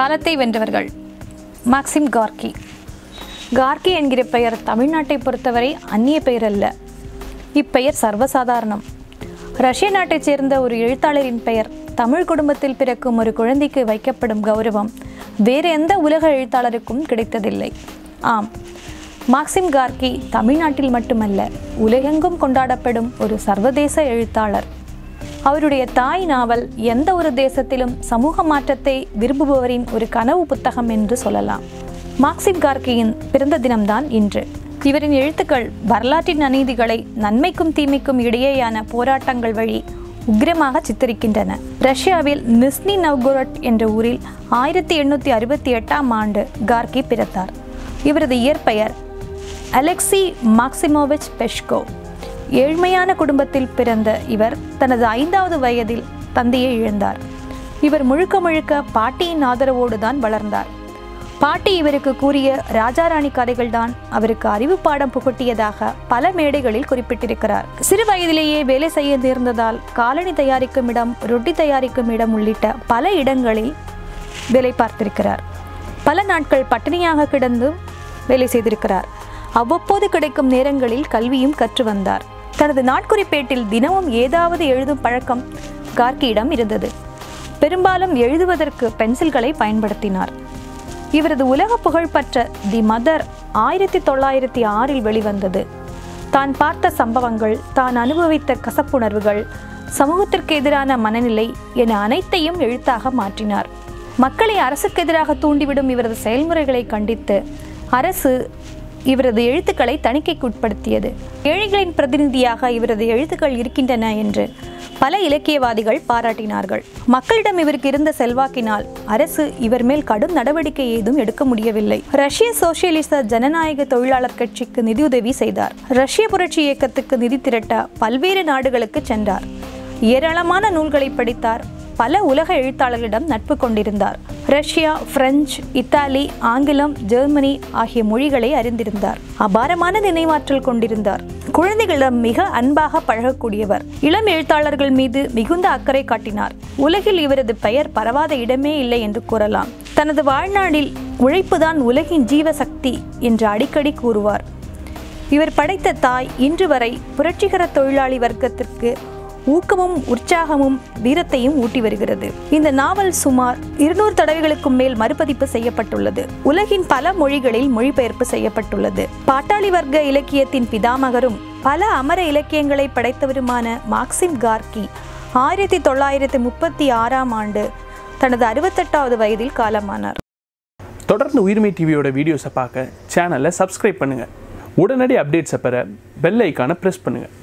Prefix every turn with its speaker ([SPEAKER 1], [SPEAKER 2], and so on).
[SPEAKER 1] காலத்தை வென்றவர்கள் மாக்சிம் கார்கி கார்கி என்கிற பெயர் தமிழ்நாட்டை பொறுத்தவரை அந்நிய பெயர் அல்ல இப்பெயர் சர்வசாதாரணம் ரஷ்ய நாட்டைச் சேர்ந்த ஒரு எழுத்தாளரின் பெயர் தமிழ் குடும்பத்தில் பிறக்கும் ஒரு குழந்தைக்கு வைக்கப்படும் கௌரவம் வேறு எந்த உலக எழுத்தாளருக்கும் கிடைத்ததில்லை ஆம் மாக்சிம் கார்கி தமிழ்நாட்டில் மட்டுமல்ல உலகெங்கும் கொண்டாடப்படும் ஒரு சர்வதேச எழுத்தாளர் அவருடைய தாய் நாவல் எந்த ஒரு தேசத்திலும் சமூக மாற்றத்தை விரும்புபவரின் ஒரு கனவு புத்தகம் என்று சொல்லலாம் மார்க்சிம் கார்கியின் பிறந்த தினம்தான் இன்று இவரின் எழுத்துக்கள் வரலாற்றின் அநீதிகளை நன்மைக்கும் தீமைக்கும் இடையேயான போராட்டங்கள் வழி உக்கிரமாக சித்தரிக்கின்றன ரஷ்யாவில் நிஸ்னி நவ்கோரட் என்ற ஊரில் ஆயிரத்தி எண்ணூற்றி அறுபத்தி எட்டாம் ஆண்டு கார்கி பிறந்தார் இவரது இயற்பெயர் அலெக்சி மாக்சிமோவிச் பெஷ்கோ ஏழ்மையான குடும்பத்தில் பிறந்த இவர் தனது ஐந்தாவது வயதில் தந்தையை இழந்தார் இவர் முழுக்க முழுக்க பாட்டியின் ஆதரவோடு தான் வளர்ந்தார் பாட்டி இவருக்கு கூறிய ராஜாராணி கதைகள் தான் அவருக்கு அறிவு பாடம் புகட்டியதாக பல மேடைகளில் குறிப்பிட்டிருக்கிறார் சிறு வயதிலேயே வேலை செய்ய நேர்ந்ததால் காலணி தயாரிக்கும் இடம் ரொட்டி தயாரிக்கும் இடம் உள்ளிட்ட பல இடங்களில் வேலை பார்த்திருக்கிறார் பல நாட்கள் பட்டினியாக கிடந்து வேலை செய்திருக்கிறார் அவ்வப்போது கிடைக்கும் நேரங்களில் கல்வியும் கற்று வந்தார் தனது நாட்குறிப்பேட்டில் தினமும் ஏதாவது எழுதும் பழக்கம் கார்கியிடம் இருந்தது பெரும்பாலும் எழுதுவதற்கு பென்சில்களை பயன்படுத்தினார் இவரது உலக புகழ்பெற்ற தி மதர் ஆயிரத்தி தொள்ளாயிரத்தி ஆறில் வெளிவந்தது தான் பார்த்த சம்பவங்கள் தான் அனுபவித்த கசப்புணர்வுகள் சமூகத்திற்கு எதிரான மனநிலை என அனைத்தையும் எழுத்தாக மாற்றினார் மக்களை அரசுக்கு எதிராக தூண்டிவிடும் இவரது செயல்முறைகளை கண்டித்து அரசு இவரது எழுத்துக்களை தணிக்கைக்குட்படுத்தியது ஏழைகளின் பிரதிநிதியாக இவரது எழுத்துக்கள் இருக்கின்றன என்று பல இலக்கியவாதிகள் பாராட்டினார்கள் மக்களிடம் இவருக்கு இருந்த செல்வாக்கினால் அரசு இவர் மேல் கடும் நடவடிக்கை ஏதும் எடுக்க முடியவில்லை ரஷ்ய சோசியலிச ஜனநாயக தொழிலாளர் கட்சிக்கு நிதியுதவி செய்தார் ரஷ்ய புரட்சி இயக்கத்துக்கு நிதி திரட்ட பல்வேறு நாடுகளுக்கு சென்றார் ஏராளமான நூல்களை படித்தார் பல உலக எழுத்தாளர்களிடம் நட்பு கொண்டிருந்தார் ரஷ்யா பிரெஞ்சு இத்தாலி ஆங்கிலம் ஜெர்மனி ஆகிய மொழிகளை அறிந்திருந்தார் அபாரமான நினைவாற்றல் கொண்டிருந்தார் குழந்தைகளிடம் மிக அன்பாக பழகக்கூடியவர் இளம் எழுத்தாளர்கள் மீது மிகுந்த அக்கறை காட்டினார் உலகில் இவரது பெயர் பரவாத இடமே இல்லை என்று கூறலாம் தனது வாழ்நாளில் உழைப்புதான் உலகின் ஜீவசக்தி என்று அடிக்கடி கூறுவார் இவர் படைத்த தாய் இன்று வரை புரட்சிகர தொழிலாளி வர்க்கத்திற்கு ஊக்கமும் உற்சாகமும் வீரத்தையும் ஊட்டி வருகிறது இந்த நாவல் சுமார் இருநூறு தடவைகளுக்கும் மேல் மறுபதிப்பு செய்யப்பட்டுள்ளது உலகின் பல மொழிகளில் மொழிபெயர்ப்பு செய்யப்பட்டுள்ளது பாட்டாளி வர்க்க இலக்கியத்தின் பிதாமகரும் பல அமர இலக்கியங்களை படைத்தவருமான மார்க்சிம் கார்கி ஆயிரத்தி தொள்ளாயிரத்தி முப்பத்தி ஆறாம் ஆண்டு தனது அறுபத்தெட்டாவது வயதில் காலமானார்
[SPEAKER 2] தொடர்ந்து உயிர்மை டிவியோட வீடியோஸை பார்க்க சேனலை சப்ஸ்கிரைப் பண்ணுங்கள் உடனடி அப்டேட்ஸை பெற பெல் ஐக்கானை ப்ரெஸ் பண்ணுங்கள்